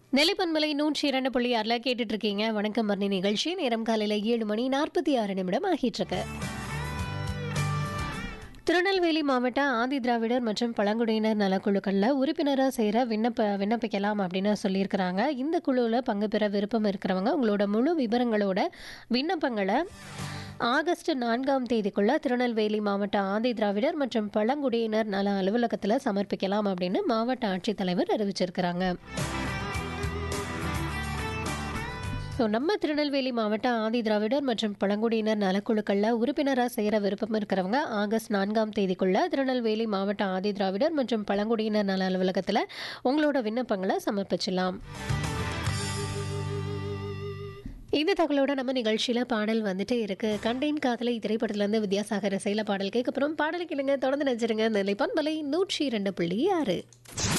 நெல்லிப்பன்மலை நூற்றி இரண்டு புள்ளி ஆறில் கேட்டுட்டு இருக்கீங்க வணக்கம் மரணி நிகழ்ச்சி நேரம் காலையில் ஏழு மணி நாற்பத்தி ஆறு நிமிடம் ஆகிட்டு இருக்கு திருநெல்வேலி மாவட்ட ஆதி திராவிடர் மற்றும் பழங்குடியினர் நலக்குழுக்களில் உறுப்பினராக செய்கிற விண்ணப்ப விண்ணப்பிக்கலாம் அப்படின்னு சொல்லியிருக்கிறாங்க இந்த குழுவில் பங்கு பெற விருப்பம் இருக்கிறவங்க உங்களோட முழு விவரங்களோட விண்ணப்பங்களை ஆகஸ்ட் நான்காம் தேதிக்குள்ள திருநெல்வேலி மாவட்ட ஆதி திராவிடர் மற்றும் பழங்குடியினர் நல அலுவலகத்தில் சமர்ப்பிக்கலாம் அப்படின்னு மாவட்ட ஆட்சித்தலைவர் அறிவிச்சிருக்கிறாங்க ஸோ நம்ம திருநெல்வேலி மாவட்ட ஆதி திராவிடர் மற்றும் பழங்குடியினர் நலக்குழுக்களில் உறுப்பினராக செய்கிற விருப்பம் இருக்கிறவங்க ஆகஸ்ட் நான்காம் தேதிக்குள்ள திருநெல்வேலி மாவட்ட ஆதி திராவிடர் மற்றும் பழங்குடியினர் நல அலுவலகத்தில் உங்களோட விண்ணப்பங்களை சமர்ப்பிச்சலாம் இந்த தகவலோட நம்ம நிகழ்ச்சியில் பாடல் வந்துட்டே இருக்கு கண்டேன் காதலை திரைப்படத்துலேருந்து வித்யாசாகர் இசையில் பாடல் கேட்கப்புறம் பாடல் கேளுங்க தொடர்ந்து நினைச்சிருங்க நிலைப்பான் பலை நூற்றி இரண்டு புள்ளி ஆறு